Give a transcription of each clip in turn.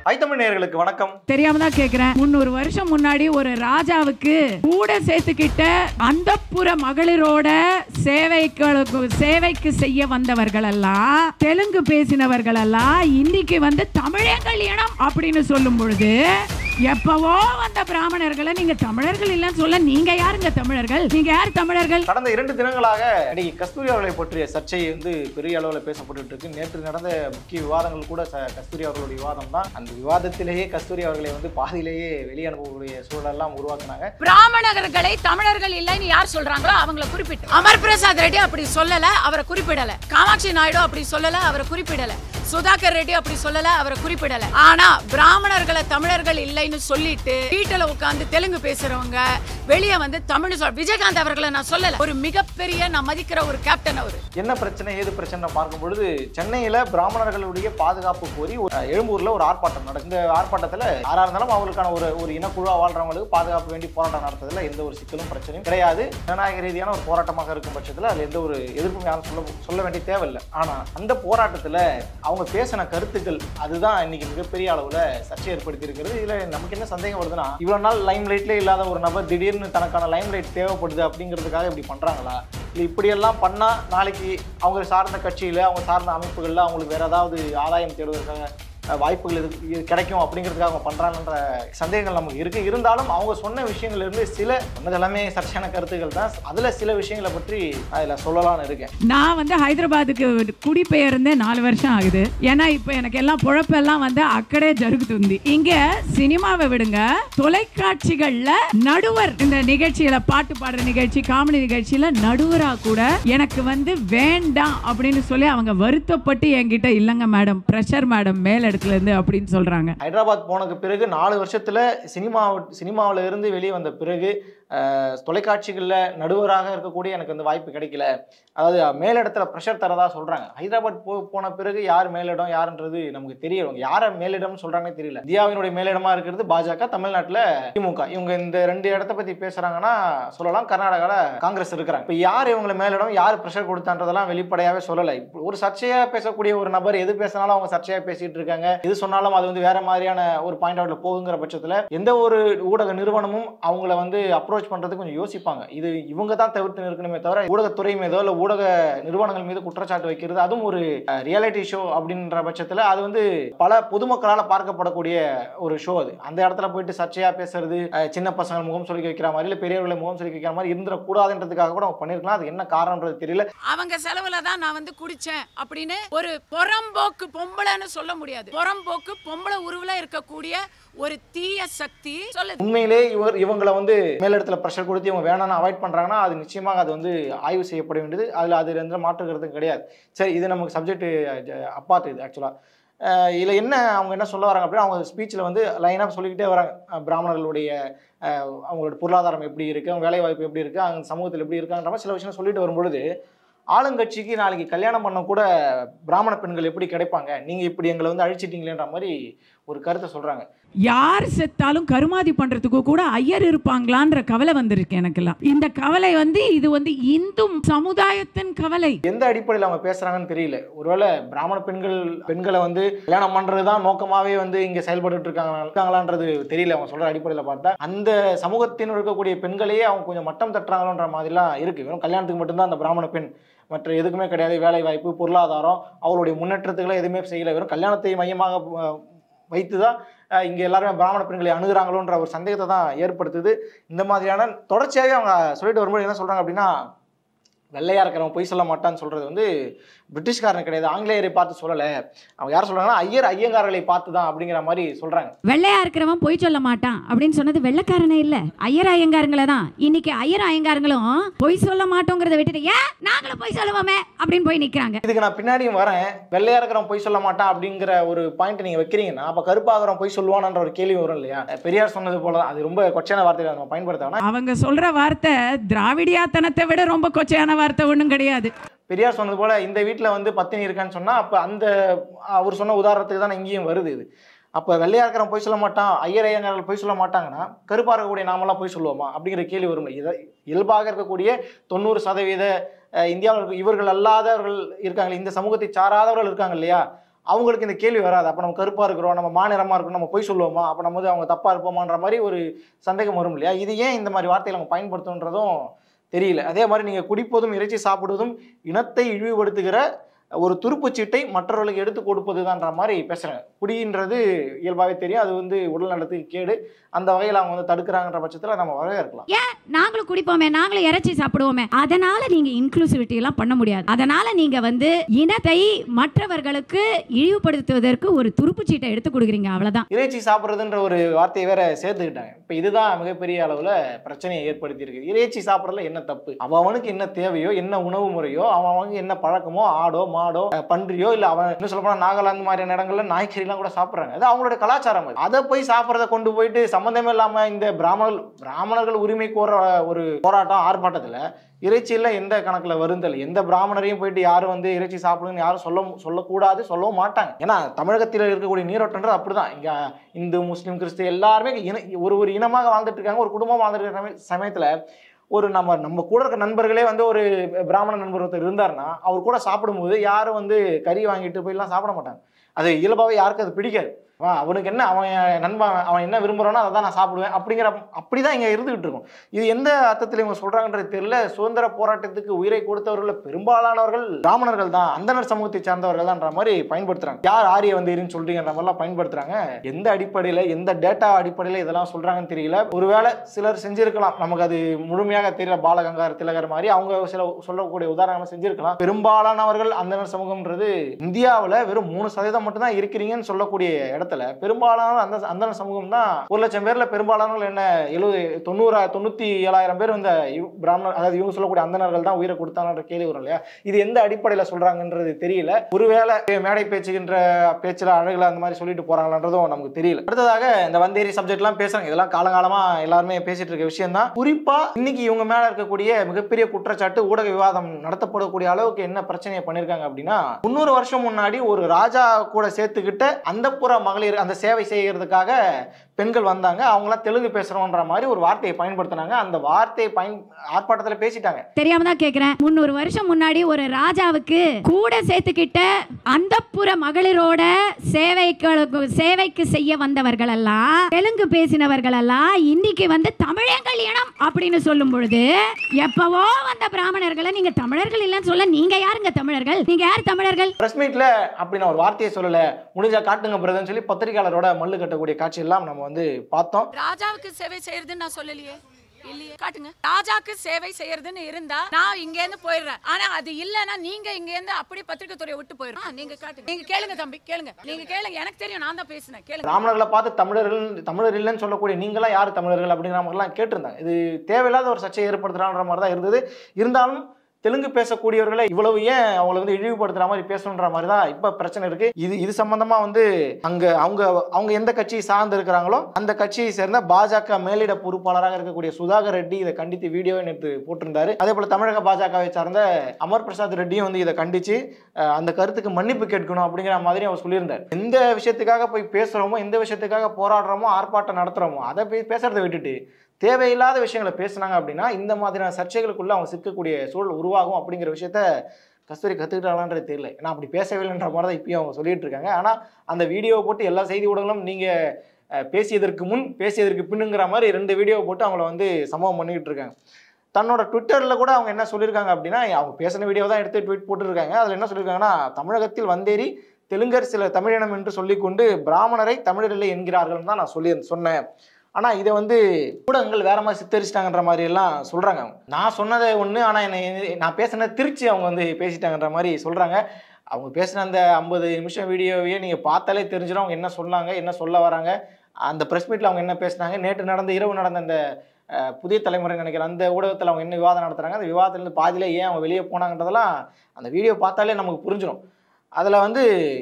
ஐத்தமிழ் நேயர்களுக்கு வணக்கம் தெரியாம தான் கேக்குறேன் முன்னூறு வருஷம் முன்னாடி ஒரு ராஜாவுக்கு கூட சேர்த்துக்கிட்ட அந்தப்புற மகளிரோட சேவைகளுக்கு சேவைக்கு செய்ய வந்தவர்கள் எல்லாம் தெலுங்கு பேசினவர்கள் எல்லாம் இன்னைக்கு வந்து தமிழர்கள் இனம் அப்படின்னு சொல்லும் பொழுது எப்பவோ வந்த பிராமணர்களை நீங்க தமிழர்கள் இல்லைன்னு சொல்ல நீங்க யாருங்க தமிழர்கள் நீங்க யார் தமிழர்கள் கடந்த இரண்டு தினங்களாக நடிகை கஸ்தூரி அவர்களை பற்றிய சர்ச்சை வந்து பெரிய அளவில் பேசப்பட்டு இருக்கு நேற்று நடந்த முக்கிய விவாதங்கள் கூட ச- கஸ்தூரி அவர்களுடைய விவாதம் தான் அந்த விவாதத்திலேயே கஸ்தூரி அவர்களை வந்து பாதியிலேயே வெளியே அனுப்பக்கூடிய சூழலெல்லாம் உருவாக்குனாங்க பிராமணர்களை தமிழர்கள் இல்லைன்னு யார் சொல்றாங்களோ அவங்கள குறிப்பிட்டு அமர் பிரசாத் ரெட்டி அப்படி சொல்லல அவரை குறிப்பிடல காமாட்சி நாயுடு அப்படி சொல்லல அவரை குறிப்பிடல சுதாகர் ரெட்டி அப்படி சொல்லல அவரை குறிப்பிடல ஆனா பிராமணர்களை தமிழர்கள் இல்லைன்னு சொல்லிட்டு வீட்டுல உட்கார்ந்து தெலுங்கு பேசுறவங்க வெளியே வந்து தமிழ் சொல் விஜயகாந்த் அவர்களை நான் சொல்லல ஒரு மிகப்பெரிய நான் மதிக்கிற ஒரு கேப்டன் அவரு என்ன பிரச்சனை ஏது பிரச்சனை பார்க்கும் பொழுது சென்னையில பிராமணர்களுடைய பாதுகாப்பு கோரி ஒரு எழும்பூர்ல ஒரு ஆர்ப்பாட்டம் நடக்கும் இந்த ஆர்ப்பாட்டத்துல யாரா இருந்தாலும் அவங்களுக்கான ஒரு ஒரு இனக்குழுவா வாழ்றவங்களுக்கு பாதுகாப்பு வேண்டி போராட்டம் நடத்துறதுல எந்த ஒரு சிக்கலும் பிரச்சனையும் கிடையாது ஜனநாயக ரீதியான ஒரு போராட்டமாக இருக்கும் பட்சத்துல அதுல எந்த ஒரு எதிர்ப்பும் யாரும் சொல்ல சொல்ல வேண்டிய தேவையில்லை ஆனா அந்த போராட்டத்துல அவங்க பேசின கருத்துக்கள் அதுதான் இன்னைக்கு மிகப்பெரிய அளவுல சர்ச்சை ஏற்படுத்தி இருக்கிறது இதுல நமக்கு என்ன சந்தேகம் வருதுன்னா இவ்வளவு நாள் லைம் லைட்ல இல்லாத ஒரு நபர் திடீர்னு தனக்கான லைம் லைட் தேவைப்படுது அப்படிங்கிறதுக்காக இப்படி பண்றாங்களா இல்லை இப்படியெல்லாம் பண்ணா நாளைக்கு அவங்க சார்ந்த கட்சியில அவங்க சார்ந்த அமைப்புகள்ல அவங்களுக்கு வேற ஏதாவது ஆதாயம் தேடுவதற்காக அஹ், வாய்ப்புகள் இருக்கு இது கிடைக்கும் அப்படிங்கிறதுக்காக அவங்க பண்றாங்கன்ற சந்தேகங்கள் நமக்கு இருக்கு இருந்தாலும் அவங்க சொன்ன விஷயங்கள்ல இருந்து சில சொன்னது எல்லாமே சர்ச்சையான கருத்துக்கள் தான் அதுல சில விஷயங்களை பற்றி அதுல சொல்லலாம்னு இருக்கேன் நான் வந்து ஹைதராபாத்துக்கு குடிபெயர்ந்து நாலு வருஷம் ஆகுது ஏன்னா இப்போ எனக்கு எல்லாம் பொழப்பெல்லாம் வந்து அக்கடே ஜరుగుతుంది இங்க சினிமாவை விடுங்க தொலைக்காட்சிகள்ல நடுவர் இந்த நிகழ்ச்சியில பாட்டு பாடுற நிகழ்ச்சி காமெடி நிகழ்ச்சியில நடுவரா கூட எனக்கு வந்து வேண்டாம் அப்படின்னு சொல்லி அவங்க வருத்தப்பட்டு என்கிட்ட இல்லைங்க மேடம் ப்ரெஷர் மேடம் மேல் இடத்துல இருந்து அப்படின்னு சொல்றாங்க ஹைதராபாத் போனதுக்கு பிறகு நாலு வருஷத்துல சினிமா சினிமாவில் இருந்து வெளியே வந்த பிறகு அஹ், தொலைக்காட்சிகளில் நடுவராக இருக்கக்கூடிய எனக்கு அந்த வாய்ப்பு கிடைக்கல அதாவது மேலிடத்துல ப்ரெஷர் தரதா சொல்றாங்க ஹைதராபாத் போ போன பிறகு யார் மேலிடம் யாருன்றது நமக்கு தெரியல யாரை மேலிடம்னு சொல்றாங்கன்னு தெரியல இந்தியாவினுடைய மேலிடமா இருக்கிறது பாஜக தமிழ்நாட்டுல திமுக இவங்க இந்த ரெண்டு இடத்த பத்தி பேசுறாங்கன்னா சொல்லலாம் கர்நாடகால காங்கிரஸ் இருக்கிறாங்க இப்போ யார் இவங்களை மேலிடம் யார் ப்ரெஷர் கொடுத்தான்றதெல்லாம் வெளிப்படையாவே சொல்லலை இப்போ ஒரு சர்ச்சையா பேசக்கூடிய ஒரு நபர் எது பேசினாலும் அவங்க சர்ச்சையா பேசிட்டு இருக்காங்க எது சொன்னாலும் அது வந்து வேற மாதிரியான ஒரு பாயிண்ட் அவுட்ல போகுங்கிற பட்சத்துல எந்த ஒரு ஊடக நிறுவனமும் அவங்கள வந்து அப்ரோச் பண்றது கொஞ்சம் யோசிப்பாங்க இது இவங்க தான் தவிர்த்து நிற்கணுமே தவிர ஊடகத்துறை மீதோ இல்ல ஊடக நிறுவனங்கள் மீது குற்றச்சாட்டு வைக்கிறது அதுவும் ஒரு ரியாலிட்டி ஷோ அப்படின்ற பட்சத்துல அது வந்து பல பொதுமக்களால பார்க்கப்படக்கூடிய ஒரு ஷோ அது அந்த இடத்துல போயிட்டு சர்ச்சையா பேசுறது அஹ், சின்ன பசங்க முகம் சொல்லி வைக்கிற மாதிரி இல்ல பெரியவர்களை முகம் சொல்லி வைக்கிற மாதிரி இருந்துடக்கூடாதுன்றதுக்காக கூட அவங்க பண்ணிருக்கலாம் அது என்ன காரணம்ன்றது தெரியல அவங்க செலவுல தான் நான் வந்து குடிச்சேன் அப்படின்னு ஒரு புறம்போக்கு பொம்பளைன்னு சொல்ல முடியாது புறம்போக்கு பொம்பளை உருவுல இருக்கக்கூடிய ஒரு தீய சக்தி சொல்லுது உண்மையிலே இவர் இவங்களை வந்து மேலிடத்துல ப்ரெஷர் கொடுத்து இவங்க வேணாம்னு அவாய்ட் பண்றாங்கன்னா அது நிச்சயமாக அது வந்து ஆய்வு செய்யப்பட வேண்டியது அதுல அது எந்த மாற்று கருத்தும் கிடையாது சரி இது நமக்கு சப்ஜெக்ட் அப்பார்ட் இது ஆக்சுவலா இதில் என்ன அவங்க என்ன சொல்ல வராங்க அப்படின்னா அவங்க ஸ்பீச்சில் வந்து லைனாக சொல்லிக்கிட்டே வராங்க அஹ் பிராமணர்களுடைய அஹ், அவங்களோட பொருளாதாரம் எப்படி இருக்குது அவங்க வேலைவாய்ப்பு எப்படி இருக்குது அவங்க சமூகத்தில் எப்படி இருக்கான்ற மாதிரி சில விஷயம் சொல்லிட்டு வரும்பொழுது ஆளுங்கட்சிக்கு நாளைக்கு கல்யாணம் பண்ண கூட பிராமண பெண்கள் எப்படி கிடைப்பாங்க நீங்கள் இப்படி எங்களை வந்து அழிச்சிட்டீங்களேன்ற மாதிரி ஒரு கருத்தை சொல்கிறாங்க யார் செத்தாலும் கருமாதி பண்றதுக்கு கூட ஐயர் இருப்பாங்களான்ற கவலை வந்திருக்கு எனக்கெல்லாம் இந்த கவலை வந்து இது வந்து இந்து சமுதாயத்தின் கவலை எந்த அடிப்படையில் அவங்க பேசுறாங்கன்னு தெரியல ஒருவேளை பிராமண பெண்கள் பெண்களை வந்து கல்யாணம் பண்றது தான் நோக்கமாவே வந்து இங்க செயல்பட்டு இருக்காங்க இருக்காங்களான்றது தெரியல அவங்க சொல்ற அடிப்படையில் பார்த்தா அந்த சமூகத்தின் இருக்கக்கூடிய பெண்களையே அவங்க கொஞ்சம் மட்டம் தட்டுறாங்களோன்ற மாதிரிலாம் இருக்கு வெறும் கல்யாணத்துக்கு மட்டும்தான் அந்த பிராமண பெண் மற்ற எதுக்குமே கிடையாது வேலை வாய்ப்பு பொருளாதாரம் அவங்களுடைய முன்னேற்றத்துக்குலாம் எதுவுமே செய்யல வெறும் கல்யாணத்தை மையமாக அஹ், வைத்து தான் அஹ், இங்க எல்லாருமே பிராமண பெண்களை அணுகுறாங்களோன்ற ஒரு சந்தேகத்தை தான் ஏற்படுத்துது இந்த மாதிரியான தொடர்ச்சியாகவே அவங்க சொல்லிட்டு வரும்போது என்ன சொல்றாங்க அப்படின்னா வெள்ளையா இருக்கிறவன் பொய் சொல்ல மாட்டான்னு சொல்றது வந்து பிரிட்டிஷ்காரன் கிடையாது ஆங்கிலேயரை பார்த்து சொல்லலை அவங்க யார் சொல்றாங்கன்னா ஐயர் ஐயங்காரர்களை பார்த்து தான் அப்படிங்கிற மாதிரி சொல்றாங்க வெள்ளையா இருக்கிறவன் பொய் சொல்ல மாட்டான் அப்படின்னு சொன்னது வெள்ளைக்காரனே இல்ல ஐயர் ஐயங்காரங்கள தான் இன்னைக்கு ஐயர் ஐயங்காரங்களும் பொய் சொல்ல மாட்டோங்கிறத விட்டுட்டு ஏன் நாங்களும் பொய் சொல்லுவோமே அப்படின்னு போய் நிக்கிறாங்க இதுக்கு நான் பின்னாடியும் வரேன் வெள்ளையா இருக்கிறவன் பொய் சொல்ல மாட்டான் அப்படிங்கிற ஒரு பாயிண்ட் நீங்க வைக்கிறீங்கன்னா அப்ப கருப்பாகிறவன் பொய் சொல்லுவான்ற ஒரு கேள்வி வரும் இல்லையா பெரியார் சொன்னது போல தான் அது ரொம்ப கொச்சையான வார்த்தைகளை நம்ம பயன்படுத்த வேணாம் அவங்க சொல்ற வார்த்தை திராவிடியாத்தனத்தை விட ரொம்ப கொச்சையான வார்த்தை ஒன்றும் கிடையாது பெரியார் சொன்னது போல இந்த வீட்டில் வந்து பத்தினி இருக்கான்னு சொன்னா அப்ப அந்த அவர் சொன்ன உதாரணத்துக்கு தான் இங்கேயும் வருது இது அப்போ வெள்ளையா இருக்கிறவன் போய் சொல்ல மாட்டான் ஐயர் ஐயங்காரர்கள் போய் சொல்ல மாட்டாங்கன்னா கருப்பாக இருக்கக்கூடிய நாமெல்லாம் போய் சொல்லுவோமா அப்படிங்கிற கேள்வி வரும் இதை இயல்பாக இருக்கக்கூடிய தொண்ணூறு சதவீத அஹ், இந்தியாவில் இருக்க இவர்கள் அல்லாதவர்கள் இருக்காங்களே இந்த சமூகத்தை சாராதவர்கள் இருக்காங்க இல்லையா அவங்களுக்கு இந்த கேள்வி வராது அப்போ நம்ம கருப்பாக இருக்கிறோம் நம்ம மாநிலமாக இருக்கிறோம் நம்ம பொய் சொல்லுவோமா அப்போ நம்ம வந்து அவங்க தப்பாக இருப்போமான்ற மாதிரி ஒரு சந்தேகம் வரும் இல்லையா இது ஏன் இந்த மாதிரி வார்த்தைகளை அவங்க பயன்படுத்துன்றதும் தெரியல அதே மாதிரி நீங்கள் குடிப்பதும் இறைச்சி சாப்பிடுவதும் இனத்தை இழிவுபடுத்துகிற ஒரு துருப்புச் சீட்டை மற்றவர்களுக்கு எடுத்து கொடுப்பதுதான்ற மாதிரி பேசுகிறாங்க குடின்றது இயல்பாகவே தெரியும் அது வந்து உடல் நலத்துக்கு கேடு அந்த வகையில் அவங்க வந்து தடுக்கிறாங்கன்ற பட்சத்தில் நம்ம வரவேற்கலாம் நாங்களும் குடிப்போமே நாங்களும் இறைச்சி சாப்பிடுவோமே அதனால நீங்க இன்க்ளூசிவிட்டி எல்லாம் பண்ண முடியாது அதனால நீங்க வந்து இனத்தை மற்றவர்களுக்கு இழிவுபடுத்துவதற்கு ஒரு துருப்புச்சீட்டை எடுத்து கொடுக்குறீங்க அவ்வளவுதான் இறைச்சி சாப்பிட்றதுன்ற ஒரு வார்த்தையை வேற சேர்த்துக்கிட்டாங்க இப்போ இதுதான் மிகப்பெரிய அளவில் பிரச்சனையை ஏற்படுத்தியிருக்கு இறைச்சி சாப்பிட்றதுல என்ன தப்பு அவன் அவனுக்கு என்ன தேவையோ என்ன உணவு முறையோ அவன் அவனுக்கு என்ன பழக்கமோ ஆடோ மாடோ அஹ், பன்றியோ இல்லை அவன் இன்னும் சொல்ல போனால் நாகாலாந்து மாதிரியான இடங்கள்ல நாய்க்கறிலாம் கூட சாப்பிட்றாங்க அது அவங்களோட கலாச்சாரம் அது அதை போய் சாப்பிட்றத கொண்டு போயிட்டு சம்மந்தமே இல்லாமல் இந்த பிராமணர்கள் பிராமணர்கள் உரிமை கோர ஒரு போராட்டம் ஆர்ப்பாட்டத்தில் இறைச்சியில் எந்த கணக்கில் வருந்தல் எந்த பிராமணரையும் போயிட்டு யாரும் வந்து இறைச்சி சாப்பிடுங்கன்னு யாரும் சொல்ல சொல்லக்கூடாது சொல்லவும் மாட்டாங்க ஏன்னா தமிழகத்தில் இருக்கக்கூடிய நீரோட்டன்றது அப்படிதான் இங்கே இந்து முஸ்லீம் கிறிஸ்து எல்லாருமே இன ஒரு ஒரு இனமாக வாழ்ந்துட்டு இருக்காங்க ஒரு குடும்பம் வாழ்ந்துட்டு இருக்க சமய- சமயத்துல ஒரு நம்ம நம்ம கூட இருக்க நண்பர்களே வந்து ஒரு பிராமண நண்பர் ஒருத்தர் இருந்தாருன்னா அவர் கூட சாப்பிடும்போது யாரும் வந்து கறி வாங்கிட்டு போய்லாம் சாப்பிட மாட்டாங்க அது இயல்பாகவே யாருக்கும் அது பிடிக்காது அவன் அவனுக்கு என்ன அவன் என் நண்பன் அவன் என்ன விரும்புறானோ அதை தான் நான் சாப்பிடுவேன் அப்படிங்கிற அப்படிதான் இங்க இருந்துகிட்டு இருக்கும் இது எந்த அர்த்தத்தில் இவங்க சொல்றாங்கன்றது தெரியல சுதந்திர போராட்டத்துக்கு உயிரை கொடுத்தவர்கள் பெரும்பாலானவர்கள் பிராமணர்கள் தான் அந்தனர் சமூகத்தை சார்ந்தவர்கள் தான்ன்ற மாதிரி பயன்படுத்துறாங்க யார் ஆரிய வந்தீர்னு சொல்றீங்கன்ற மாதிரிலாம் பயன்படுத்துறாங்க எந்த அடிப்படையில் எந்த டேட்டா அடிப்படையில் இதெல்லாம் சொல்றாங்கன்னு தெரியல ஒருவேளை சிலர் செஞ்சிருக்கலாம் நமக்கு அது முழுமையாக தெரியல பாலகங்கார் திலகர் மாதிரி அவங்க சில சொல்லக்கூடிய உதாரணங்கள் செஞ்சிருக்கலாம் பெரும்பாலானவர்கள் அந்தனர் சமூகம்ன்றது இந்தியாவில் வெறும் மூணு சதவீதம் மட்டும்தான் இருக்கிறீங்கன்னு சொல்லக்கூடிய இடத்துல பெரும்பாலான அந்த அந்தனர் சமூகம் தான் ஒரு லட்சம் பேர்ல பெரும்பாலானவர்கள் என்ன எழுபது தொண்ணூறா தொண்ணூத்தி ஏழாயிரம் பேர் இந்த இவ்- பிராமணர் அதாவது இவங்க சொல்லக்கூடிய அந்தனர்கள் தான் உயிரை கொடுத்தாங்கன்ற கேள்வி வரும் இல்லையா இது எந்த அடிப்படையில் சொல்றாங்கன்றது தெரியல ஒருவேளை மேடை பேச்சுகின்ற பேச்சுல அழகுல அந்த மாதிரி சொல்லிட்டு போறாங்கன்றதும் நமக்கு தெரியல அடுத்ததாக இந்த வந்தேரி சப்ஜெக்ட்லாம் பேசுறாங்க இதெல்லாம் காலகாலமா எல்லாருமே பேசிட்டு இருக்க விஷயம் தான் குறிப்பா இன்னைக்கு இவங்க மேல இருக்கக்கூடிய மிகப்பெரிய குற்றச்சாட்டு ஊடக விவாதம் நடத்தப்படக்கூடிய அளவுக்கு என்ன பிரச்சனையை பண்ணிருக்காங்க அப்படின்னா முந்நூறு வருஷம் முன்னாடி ஒரு ராஜா கூட சேர்த்துக்கிட்ட அந்தப்புற மகளிர் அந்த சேவை செய்யறதுக்காக பெண்கள் வந்தாங்க அவங்களாம் தெலுங்கு பேசுறோன்ற மாதிரி ஒரு வார்த்தையை பயன்படுத்தினாங்க அந்த வார்த்தையை பயன் ஆர்ப்பாட்டத்தில் பேசிட்டாங்க தெரியாம தான் கேக்குறேன் முந்நூறு வருஷம் முன்னாடி ஒரு ராஜாவுக்கு கூட சேர்த்துக்கிட்ட அந்தப்புற மகளிரோட சேவைக்கு சேவைக்கு செய்ய வந்தவர்கள் எல்லாம் தெலுங்கு பேசினவர்கள் எல்லாம் இன்னைக்கு வந்து தமிழங்கள் இனம் அப்படின்னு சொல்லும் பொழுது எப்பவோ வந்த பிராமணர்களை நீங்க தமிழர்கள் இல்லைன்னு சொல்ல நீங்க யாருங்க தமிழர்கள் நீங்க யார் தமிழர்கள் பிரஸ் மீட்ல அப்படி நான் ஒரு வார்த்தையை சொல்லல முடிஞ்சா காட்டுங்க பிரதர்னு சொல்லி பத்திரிகையாளரோட மல்லு கட்டக்கூடிய காட்சி எல்லாம் நம்ம வந்து பார்த்தோம் ராஜாவுக்கு சேவை செய்யறதுன்னு நான் சொல்லலையே இல்லையே காட்டுங்க ராஜாக்கு சேவை செய்யறதுன்னு இருந்தா நான் இங்க இருந்து போயிடுறேன் ஆனா அது இல்லனா நீங்க இங்க இருந்து அப்படியே பத்திரிக்கை துறையை விட்டு போயிடும் நீங்க காட்டுங்க நீங்க கேளுங்க தம்பி கேளுங்க நீங்க கேளுங்க எனக்கு தெரியும் நான் தான் பேசினேன் கேளுங்க பிராமணர்களை பார்த்து தமிழர்கள் தமிழர் இல்லைன்னு சொல்லக்கூடிய நீங்களாம் யார் தமிழர்கள் அப்படிங்கிற மாதிரிலாம் கேட்டிருந்தாங்க இது தேவையில்லாத ஒரு சர்ச்சையை ஏற்படுத்துறான்ற மாதிரி தான் இருந்தது இருந்தாலும் தெலுங்கு பேசக்கூடியவர்களை இவ்வளவு ஏன் அவங்கள வந்து இழிவுபடுத்துற மாதிரி பேசணுன்ற மாதிரி தான் இப்போ பிரச்சனை இருக்கு இது இது சம்பந்தமா வந்து அங்க அவங்க அவங்க எந்த கட்சியை சார்ந்து இருக்கிறாங்களோ அந்த கட்சியை சேர்ந்த பாஜக மேலிட பொறுப்பாளராக இருக்கக்கூடிய சுதாகர் ரெட்டி இதை கண்டித்து வீடியோவை நேற்று போட்டிருந்தாரு அதே போல தமிழக பாஜகவை சார்ந்த அமர் பிரசாத் ரெட்டியும் வந்து இதை கண்டிச்சு அஹ், அந்த கருத்துக்கு மன்னிப்பு கேட்கணும் அப்படிங்கிற மாதிரி அவர் சொல்லியிருந்தார் எந்த விஷயத்துக்காக போய் பேசுறோமோ எந்த விஷயத்துக்காக போராடுறோமோ ஆர்ப்பாட்டம் நடத்துறோமோ அதை போய் பேசுறதை விட்டுட்டு தேவையில்லாத விஷயங்களை பேசுனாங்க அப்படின்னா இந்த மாதிரியான சர்ச்சைகளுக்குள்ள அவங்க சிக்கக்கூடிய சூழல் உருவாகும் அப்படிங்கிற விஷயத்த கஸ்தூரி கற்றுக்கிட்டாங்கன்றது தெரியல ஏன்னா அப்படி பேசவில்லைன்ற மாதிரி தான் இப்பயும் அவங்க சொல்லிட்டு இருக்காங்க ஆனால் அந்த வீடியோவை போட்டு எல்லா செய்தி ஊடகங்களும் நீங்கள் பேசியதற்கு முன் பேசியதற்கு பின்னுங்கிற மாதிரி ரெண்டு வீடியோவை போட்டு அவங்கள வந்து சம்பவம் பண்ணிக்கிட்டு இருக்காங்க தன்னோட ட்விட்டரில் கூட அவங்க என்ன சொல்லியிருக்காங்க அப்படின்னா அவங்க பேசின வீடியோ தான் எடுத்து ட்வீட் போட்டுருக்காங்க அதில் என்ன சொல்லியிருக்காங்கன்னா தமிழகத்தில் வந்தேறி தெலுங்கர் சில தமிழினம் என்று சொல்லிக்கொண்டு பிராமணரை தமிழரில்லை என்கிறார்கள் தான் நான் சொல்லி சொன்னேன் ஆனால் இதை வந்து ஊடகங்கள் வேற மாதிரி சித்தரிச்சிட்டாங்கன்ற மாதிரி எல்லாம் சொல்கிறாங்க நான் சொன்னதை ஒன்று ஆனால் என்னை நான் பேசினதை திருச்சி அவங்க வந்து பேசிட்டாங்கன்ற மாதிரி சொல்கிறாங்க அவங்க பேசின அந்த ஐம்பது நிமிஷம் வீடியோவையே நீங்கள் பார்த்தாலே தெரிஞ்சிடும் அவங்க என்ன சொன்னாங்க என்ன சொல்ல வராங்க அந்த ப்ரெஸ் மீட்டில் அவங்க என்ன பேசினாங்க நேற்று நடந்த இரவு நடந்த அந்த அஹ், புதிய தலைமுறை நினைக்கிறேன் அந்த ஊடகத்தில் அவங்க என்ன விவாதம் நடத்துகிறாங்க அந்த விவாதத்துலேருந்து பாதியிலே ஏன் அவங்க வெளியே போனாங்கன்றதெல்லாம் அந்த வீடியோ பார்த்தாலே நமக்கு புரிஞ்சிடும் அதில் வந்து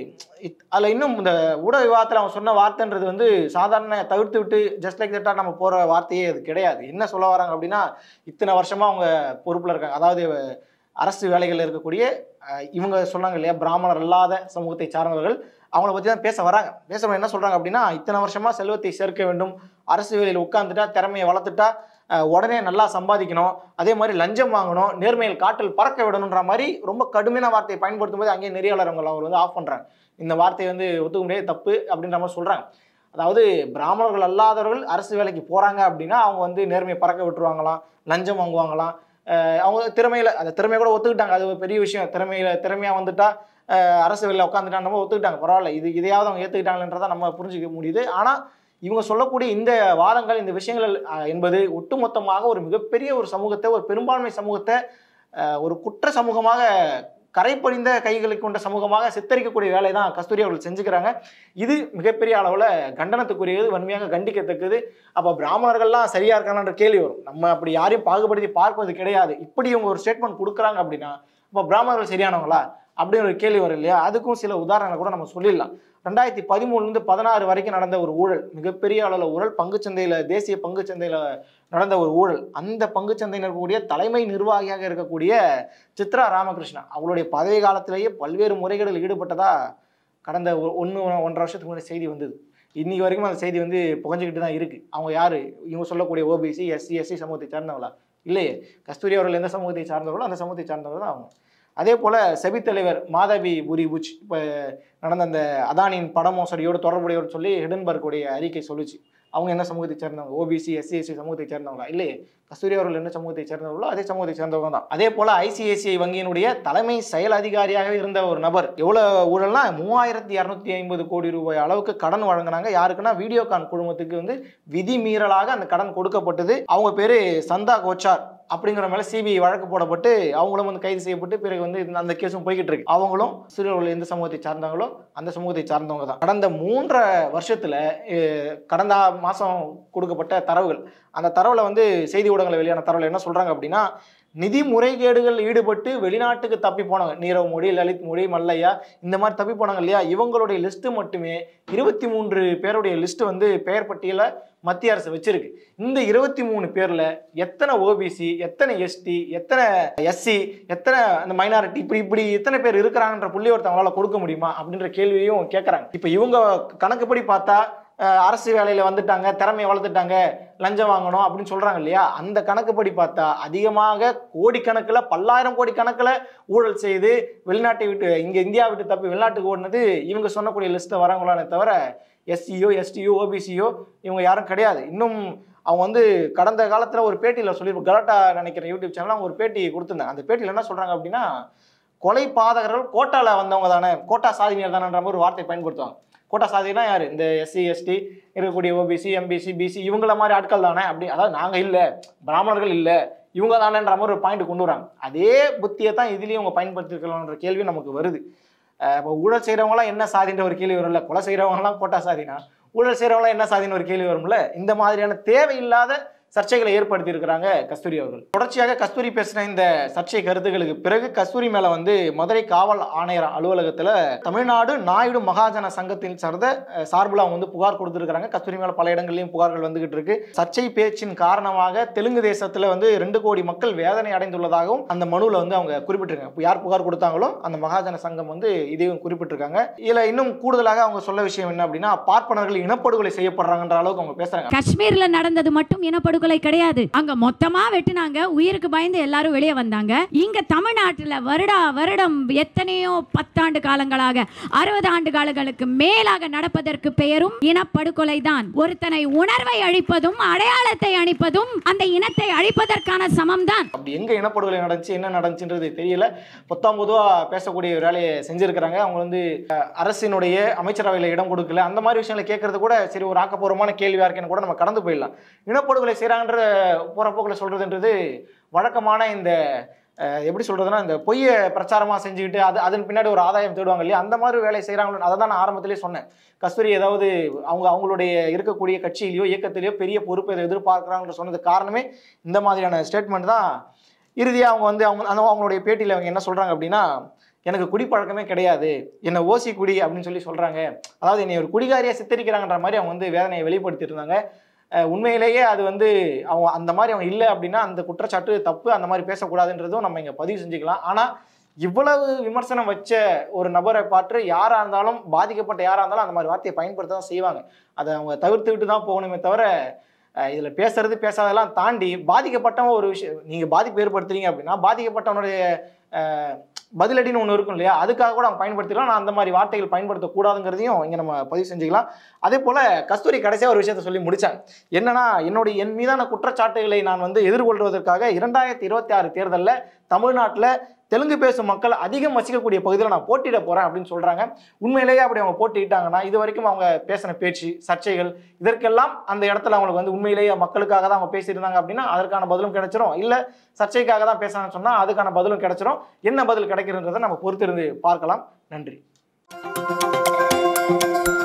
அதில் இன்னும் இந்த ஊடக விவாதத்தில் அவன் சொன்ன வார்த்தைன்றது வந்து சாதாரண தவிர்த்து விட்டு ஜஸ்ட் லைக் தட்டாக நம்ம போகிற வார்த்தையே அது கிடையாது என்ன சொல்ல வராங்க அப்படின்னா இத்தனை வருஷமாக அவங்க பொறுப்பில் இருக்காங்க அதாவது அரசு வேலைகளில் இருக்கக்கூடிய அஹ், இவங்க சொன்னாங்க இல்லையா பிராமணர் அல்லாத சமூகத்தை சார்ந்தவர்கள் அவங்கள பற்றி தான் பேச வராங்க பேச என்ன சொல்கிறாங்க அப்படின்னா இத்தனை வருஷமாக செல்வத்தை சேர்க்க வேண்டும் அரசு வேலையில் உட்காந்துட்டா திறமையை வளர்த்துட்டா அஹ், உடனே நல்லா சம்பாதிக்கணும் அதே மாதிரி லஞ்சம் வாங்கணும் நேர்மையில் காட்டில் பறக்க விடணுன்ற மாதிரி ரொம்ப கடுமையான வார்த்தையை பயன்படுத்தும் போது அங்கேயே நெறியாளர்கள் அவர் வந்து ஆஃப் பண்ணுறாங்க இந்த வார்த்தையை வந்து ஒத்துக்க முடியாது தப்பு அப்படின்ற மாதிரி சொல்கிறாங்க அதாவது பிராமணர்கள் அல்லாதவர்கள் அரசு வேலைக்கு போகிறாங்க அப்படின்னா அவங்க வந்து நேர்மையை பறக்க விட்டுருவாங்களாம் லஞ்சம் வாங்குவாங்களாம் அஹ் அவங்க திறமையில அந்த திறமையை கூட ஒத்துக்கிட்டாங்க அது ஒரு பெரிய விஷயம் திறமையில திறமையாக வந்துட்டா அஹ் அரசு வேலையில் உட்காந்துட்டாங்க நம்ம ஒத்துக்கிட்டாங்க பரவாயில்ல இது இதையாவது அவங்க ஏற்றுக்கிட்டாங்கன்றதை நம்ம புரிஞ்சுக்க முடியுது ஆனால் இவங்க சொல்லக்கூடிய இந்த வாதங்கள் இந்த விஷயங்கள் அஹ், என்பது ஒட்டுமொத்தமாக ஒரு மிகப்பெரிய ஒரு சமூகத்தை ஒரு பெரும்பான்மை சமூகத்தை அஹ், ஒரு குற்ற சமூகமாக கரைப்படிந்த கைகளை கொண்ட சமூகமாக சித்தரிக்கக்கூடிய வேலை தான் கஸ்தூரி அவர்கள் செஞ்சுக்கிறாங்க இது மிகப்பெரிய அளவில் கண்டனத்துக்குரியது வன்மையாக கண்டிக்கத்தக்கது அப்போ பிராமணர்கள்லாம் சரியா இருக்காங்கன்ற கேள்வி வரும் நம்ம அப்படி யாரையும் பாகுபடுத்தி பார்ப்பது கிடையாது இப்படி இவங்க ஒரு ஸ்டேட்மெண்ட் கொடுக்குறாங்க அப்படின்னா அப்போ பிராமணர்கள் சரியானவங்களா அப்படின்னு ஒரு கேள்வி வரும் இல்லையா அதுக்கும் சில உதாரணங்களை கூட நம்ம சொல்லிடலாம் ரெண்டாயிரத்தி பதிமூணுலேருந்து பதினாறு வரைக்கும் நடந்த ஒரு ஊழல் மிகப்பெரிய அளவில் ஊழல் பங்குச்சந்தையில் தேசிய பங்குச்சந்தையில் நடந்த ஒரு ஊழல் அந்த பங்குச்சந்தையில் இருக்கக்கூடிய தலைமை நிர்வாகியாக இருக்கக்கூடிய சித்ரா ராமகிருஷ்ணா அவளுடைய பதவி காலத்திலேயே பல்வேறு முறைகளில் ஈடுபட்டதா கடந்த ஒன்று ஒன்றரை வருஷத்துக்கு முன்னாடி செய்தி வந்தது இன்னைக்கு வரைக்கும் அந்த செய்தி வந்து புகஞ்சிக்கிட்டு தான் இருக்கு அவங்க யாரு இவங்க சொல்லக்கூடிய ஓபிசி எஸ்சி எஸ்சி சமூகத்தை சார்ந்தவங்களா இல்லையே கஸ்தூரி அவர்கள் எந்த சமூகத்தை சார்ந்தவர்களோ அந்த சமூகத்தை சார்ந்தவர்கள் தான் அவங்க அதே போல செபி தலைவர் மாதவி புரி புச் இப்போ நடந்த அந்த அதானியின் பட மோசடியோடு தொடர்புடையவர் சொல்லி ஹிடன்பர்க்குடைய அறிக்கை சொல்லுச்சு அவங்க என்ன சமூகத்தை சேர்ந்தவங்க ஓபிசி எஸ்சி எஸ்சி சமூகத்தை சேர்ந்தவங்களா இல்லையே கஸ்தூரி அவர்கள் என்ன சமூகத்தை சேர்ந்தவர்களோ அதே சமூகத்தை சேர்ந்தவங்க தான் அதே போல ஐசிஐசிஐ வங்கியினுடைய தலைமை செயல் அதிகாரியாக இருந்த ஒரு நபர் எவ்வளவு ஊழல்னா மூவாயிரத்தி இரநூத்தி ஐம்பது கோடி ரூபாய் அளவுக்கு கடன் வழங்கினாங்க யாருக்குன்னா வீடியோகான் குழுமத்துக்கு வந்து விதிமீறலாக அந்த கடன் கொடுக்கப்பட்டது அவங்க பேரு சந்தா கோச்சார் அப்படிங்கிற மேல சிபிஐ வழக்கு போடப்பட்டு அவங்களும் வந்து கைது செய்யப்பட்டு பிறகு வந்து இந்த- அந்த கேஸும் போய்கிட்டு இருக்கு அவங்களும் சிறுவர்கள் எந்த சமூகத்தை சார்ந்தவங்களோ அந்த சமூகத்தை சார்ந்தவங்க தான் கடந்த மூன்றரை வருஷத்துல அஹ், கடந்த மாசம் கொடுக்கப்பட்ட தரவுகள் அந்த தரவுல வந்து செய்தி ஊடகங்கள் வெளியான தரவுல என்ன சொல்றாங்க அப்படின்னா நிதி முறைகேடுகள் ஈடுபட்டு வெளிநாட்டுக்கு தப்பி போனவங்க நீரவ் மோடி லலித் மோடி மல்லையா இந்த மாதிரி தப்பி போனாங்க இல்லையா இவங்களுடைய லிஸ்ட் மட்டுமே இருபத்தி மூன்று பேருடைய லிஸ்ட் வந்து பெயர் பட்டியல மத்திய அரசு வச்சிருக்கு இந்த இருபத்தி மூணு பேர்ல எத்தனை ஓபிசி எத்தனை எஸ்டி எத்தனை எஸ்சி எத்தனை அந்த மைனாரிட்டி இப்படி இப்படி எத்தனை பேர் இருக்கிறாங்கன்ற புள்ளி ஒருத்தவங்களால கொடுக்க முடியுமா அப்படின்ற கேள்வியும் கேட்கறாங்க இப்போ இவங்க கணக்குப்படி பார்த்தா அஹ், அரசு வேலையில வந்துட்டாங்க திறமையை வளர்த்துட்டாங்க லஞ்சம் வாங்கணும் அப்படின்னு சொல்றாங்க இல்லையா அந்த கணக்குப்படி பார்த்தா அதிகமாக கோடிக்கணக்கில் பல்லாயிரம் கோடி கணக்கில் ஊழல் செய்து வெளிநாட்டை விட்டு இங்க இந்தியா விட்டு தப்பி வெளிநாட்டுக்கு ஓடினது இவங்க சொன்னக்கூடிய லிஸ்ட்டை வரவங்களானே தவிர எஸ்சியோ எஸ்டியோ ஓபிசியோ இவங்க யாரும் கிடையாது இன்னும் அவங்க வந்து கடந்த காலத்தில் ஒரு பேட்டியில் சொல்லியிருப்போம் கலாட்டா நினைக்கிற யூடியூப் சேனல் அவங்க ஒரு பேட்டி கொடுத்துருந்தாங்க அந்த பேட்டியில் என்ன சொல்கிறாங்க அப்படின்னா கொலை பாதகர்கள் கோட்டால வந்தவங்க தானே கோட்டா சாதினியர் தானேன்ற மாதிரி ஒரு வார்த்தை பயன்படுத்துவாங்க கோட்டா சாதினா யார் இந்த எஸ்சி எஸ்டி இருக்கக்கூடிய ஓபிசி எம்பிசி பிசி இவங்கள மாதிரி ஆட்கள் தானே அப்படி அதாவது நாங்கள் இல்லை பிராமணர்கள் இல்லை இவங்க தானேன்ற மாதிரி ஒரு பாயிண்ட் கொண்டு வராங்க அதே புத்தியை தான் இதுலேயும் அவங்க பயன்படுத்திருக்கலாம்ன்ற கேள்வி நமக்கு வருது அஹ் இப்போ ஊழல் செய்கிறவங்களாம் என்ன சாதின்ற ஒரு கேள்வி வரும்ல கொலை செய்கிறவங்களாம் கோட்டா சாதினா ஊழல் செய்கிறவங்களாம் என்ன சாதின்னு ஒரு கேள்வி வரும்ல இந்த மாதிரியான தேவையில்லாத சர்ச்சைகளை ஏற்படுத்தி இருக்கிறாங்க கஸ்தூரி அவர்கள் தொடர்ச்சியாக கஸ்தூரி பேசின இந்த சர்ச்சை கருத்துக்களுக்கு பிறகு கஸ்தூரி மேல வந்து மதுரை காவல் ஆணையர் அலுவலகத்துல தமிழ்நாடு நாயுடு மகாஜன சங்கத்தின் சார்ந்த அஹ், சார்பில் அவங்க வந்து புகார் கொடுத்துருக்காங்க கஸ்தூரி மேல பல இடங்கள்லயும் புகார்கள் வந்துகிட்டு இருக்கு சர்ச்சை பேச்சின் காரணமாக தெலுங்கு தேசத்துல வந்து ரெண்டு கோடி மக்கள் வேதனை அடைந்துள்ளதாகவும் அந்த மனுவில் வந்து அவங்க குறிப்பிட்டிருக்காங்க இப்போ யார் புகார் கொடுத்தாங்களோ அந்த மகாஜன சங்கம் வந்து இதையும் குறிப்பிட்டிருக்காங்க இதுல இன்னும் கூடுதலாக அவங்க சொல்ல விஷயம் என்ன அப்படின்னா பார்ப்பனர்கள் இனப்படுகொலை செய்யப்படுறாங்கன்ற அளவுக்கு அவங்க பேசுறாங்க காஷ்மீர்ல நடந்தது மட்டும் இனப்படுகொலை கிடையாது அங்க மொத்தமா வெட்டினாங்க உயிருக்கு பயந்து எல்லாரும் வெளியே வந்தாங்க இங்க தமிழ்நாட்டுல வருடா வருடம் எத்தனையோ பத்தாண்டு காலங்களாக அறுபது ஆண்டு காலங்களுக்கு மேலாக நடப்பதற்கு பெயரும் இனப்படுகொலை தான் ஒருத்தனை உணர்வை அழிப்பதும் அடையாளத்தை அழிப்பதும் அந்த இனத்தை அழிப்பதற்கான சமம் தான் அப்படி எங்க இனப்படுகொலை நடந்துச்சு என்ன நடந்துச்சுன்றது தெரியல பொத்தாம் பொதுவாக பேசக்கூடிய ஒரு வேலையை செஞ்சிருக்கிறாங்க அவங்க வந்து அஹ், அரசினுடைய அமைச்சரவையில் இடம் கொடுக்கல அந்த மாதிரி விஷயங்களை கேட்கறது கூட சரி ஒரு ஆக்கப்பூர்வமான கேள்வியா இருக்கேன்னு கூட நம்ம கடந்து போயிடலாம் இனப்படுகொலை செய்கிறாங்கன்ற போற போக்கில் சொல்றதுன்றது வழக்கமான இந்த அஹ், எப்படி சொல்றதுன்னா இந்த பொய்யை பிரச்சாரமா செஞ்சுக்கிட்டு அது அதன் பின்னாடி ஒரு ஆதாயம் தேடுவாங்க இல்லையா அந்த மாதிரி வேலை செய்கிறாங்களோ அதை தான் நான் ஆரம்பத்திலே சொன்னேன் கஸ்தூரி ஏதாவது அவங்க அவங்களுடைய இருக்கக்கூடிய கட்சியிலையோ இயக்கத்திலேயோ பெரிய பொறுப்பை இதை எதிர்பார்க்குறாங்கன்ற சொன்னது காரணமே இந்த மாதிரியான ஸ்டேட்மெண்ட் தான் இறுதியாக அவங்க வந்து அவங்க அந்த அவங்களுடைய பேட்டியில் அவங்க என்ன சொல்கிறாங்க அப்படின்னா எனக்கு குடிப்பழக்கமே கிடையாது என்னை ஓசி குடி அப்படின்னு சொல்லி சொல்கிறாங்க அதாவது என்னை ஒரு குடிகாரியாக சித்தரிக்கிறாங்கன்ற மாதிரி அவங்க வந்து வேதனையை வெளிப்படுத்திட்டு இருந்தாங்க அஹ் உண்மையிலேயே அது வந்து அவங்க அந்த மாதிரி அவங்க இல்லை அப்படின்னா அந்த குற்றச்சாட்டு தப்பு அந்த மாதிரி பேசக்கூடாதுன்றதும் நம்ம இங்கே பதிவு செஞ்சுக்கலாம் ஆனால் இவ்வளவு விமர்சனம் வச்ச ஒரு நபரை பார்த்து யாராக இருந்தாலும் பாதிக்கப்பட்ட யாராக இருந்தாலும் அந்த மாதிரி வார்த்தையை பயன்படுத்த தான் செய்வாங்க அதை அவங்க தவிர்த்து விட்டு தான் போகணுமே தவிர அஹ் இதுல பேசுறது பேசாதெல்லாம் தாண்டி பாதிக்கப்பட்டவன் ஒரு விஷயம் நீங்க பாதிப்பு ஏற்படுத்துறீங்க அப்படின்னா பாதிக்கப்பட்டவனுடைய அஹ், பதிலடின்னு ஒன்று இருக்கும் இல்லையா அதுக்காக கூட அவங்க பயன்படுத்திக்கலாம் நான் அந்த மாதிரி வார்த்தைகள் பயன்படுத்தக்கூடாதுங்கிறதையும் இங்கே நம்ம பதிவு செஞ்சுக்கலாம் அதே போல் கஸ்தூரி கடைசியாக ஒரு விஷயத்த சொல்லி முடிச்சாங்க என்னன்னா என்னுடைய என் மீதான குற்றச்சாட்டுகளை நான் வந்து எதிர்கொள்வதற்காக இரண்டாயிரத்தி இருபத்தி ஆறு தேர்தலில் தமிழ்நாட்டில் தெலுங்கு பேசும் மக்கள் அதிகம் வசிக்கக்கூடிய பகுதியில் நான் போட்டியிட போகிறேன் அப்படின்னு சொல்கிறாங்க உண்மையிலேயே அப்படி அவங்க போட்டியிட்டாங்கன்னா இது வரைக்கும் அவங்க பேசின பேச்சு சர்ச்சைகள் இதற்கெல்லாம் அந்த இடத்துல அவங்களுக்கு வந்து உண்மையிலேயே மக்களுக்காக தான் அவங்க பேசியிருந்தாங்க அப்படின்னா அதற்கான பதிலும் கிடைச்சிரும் இல்லை சர்ச்சைக்காக தான் பேசுறாங்கன்னு சொன்னால் அதுக்கான பதிலும் கிடைச்சிரும் என்ன பதில் கிடைக்கிறன்றதை நம்ம பொறுத்திருந்து பார்க்கலாம் நன்றி